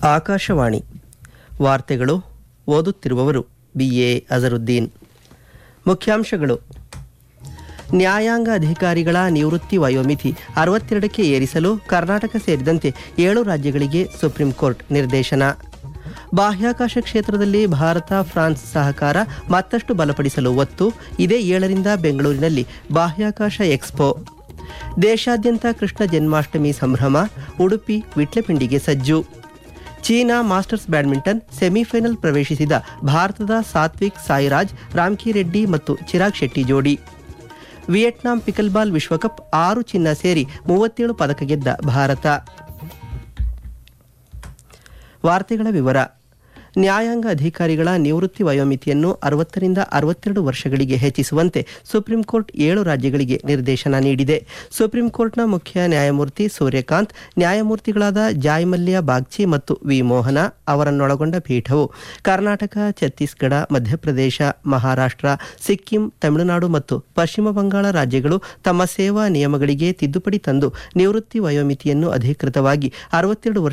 ಆಕಾಶವಾಣಿ ವಾರ್ತೆಗಳು ಓದುತ್ತಿರುವವರು B A Azharuddin ಮುಖ್ಯಾಂಶಗಳು ನ್ಯಾಯಾಂಗ ಅಧಿಕಾರಿಗಳ ನಿವೃತ್ತಿ ವಯೋಮಿತಿ ಅರವತ್ತೆರಡಕ್ಕೆ ಏರಿಸಲು ಕರ್ನಾಟಕ ಸೇರಿದಂತೆ ಏಳು ರಾಜ್ಯಗಳಿಗೆ ಸುಪ್ರೀಂ ಕೋರ್ಟ್ ನಿರ್ದೇಶನ ಬಾಹ್ಯಾಕಾಶ ಕ್ಷೇತ್ರದಲ್ಲಿ ಭಾರತ ಫ್ರಾನ್ಸ್ ಸಹಕಾರ ಮತ್ತಷ್ಟು ಬಲಪಡಿಸಲು ಒತ್ತು ಇದೇ ಏಳರಿಂದ ಬೆಂಗಳೂರಿನಲ್ಲಿ ಬಾಹ್ಯಾಕಾಶ ಎಕ್ಸ್ಪೋ ದೇಶಾದ್ಯಂತ ಕೃಷ್ಣ ಜನ್ಮಾಷ್ಟಮಿ ಸಂಭ್ರಮ ಉಡುಪಿ ವಿಟ್ಲಪಿಂಡಿಗೆ ಸಜ್ಜು ಚೀನಾ ಮಾಸ್ಟರ್ಸ್ ಬ್ಯಾಡ್ಮಿಂಟನ್ ಸೆಮಿಫೈನಲ್ ಪ್ರವೇಶಿಸಿದ ಭಾರತದ ಸಾತ್ವಿಕ್ ಸಾಯಿರಾಜ್ ರಾಮ್ಕಿರೆಡ್ಡಿ ಮತ್ತು ಚಿರಾಗ್ ಶೆಟ್ಟಿ ಜೋಡಿ ವಿಯೆಟ್ನಾಂ ಪಿಕಲ್ಬಾಲ್ ವಿಶ್ವಕಪ್ ಆರು ಚಿನ್ನ ಸೇರಿ ಮೂವತ್ತೇಳು ಪದಕ ಗೆದ್ದ ಭಾರತ ವಾರ್ತೆಗಳ ವಿವರ ನ್ಯಾಯಾಂಗ ಅಧಿಕಾರಿಗಳ ನಿವೃತ್ತಿ ವಯೋಮಿತಿಯನ್ನು ಅರವತ್ತರಿಂದ ಅರವತ್ತೆರಡು ವರ್ಷಗಳಿಗೆ ಹೆಚ್ಚಿಸುವಂತೆ ಸುಪ್ರೀಂ ಕೋರ್ಟ್ ಏಳು ರಾಜ್ಯಗಳಿಗೆ ನಿರ್ದೇಶನ ನೀಡಿದೆ ಸುಪ್ರೀಂ ಕೋರ್ಟ್ನ ಮುಖ್ಯ ನ್ಯಾಯಮೂರ್ತಿ ಸೂರ್ಯಕಾಂತ್ ನ್ಯಾಯಮೂರ್ತಿಗಳಾದ ಜಾಯ್ಮಲ್ಯ ಬಾಗ್ಚಿ ಮತ್ತು ವಿ ಮೋಹನ ಅವರನ್ನೊಳಗೊಂಡ ಪೀಠವು ಕರ್ನಾಟಕ ಛತ್ತೀಸ್ಗಢ ಮಧ್ಯಪ್ರದೇಶ ಮಹಾರಾಷ್ಟ್ರ ಸಿಕ್ಕಿಂ ತಮಿಳುನಾಡು ಮತ್ತು ಪಶ್ಚಿಮ ಬಂಗಾಳ ರಾಜ್ಯಗಳು ತಮ್ಮ ಸೇವಾ ನಿಯಮಗಳಿಗೆ ತಿದ್ದುಪಡಿ ತಂದು ನಿವೃತ್ತಿ ವಯೋಮಿತಿಯನ್ನು ಅಧಿಕೃತವಾಗಿ ಅರವತ್ತೆರಡು ವರ್ಷ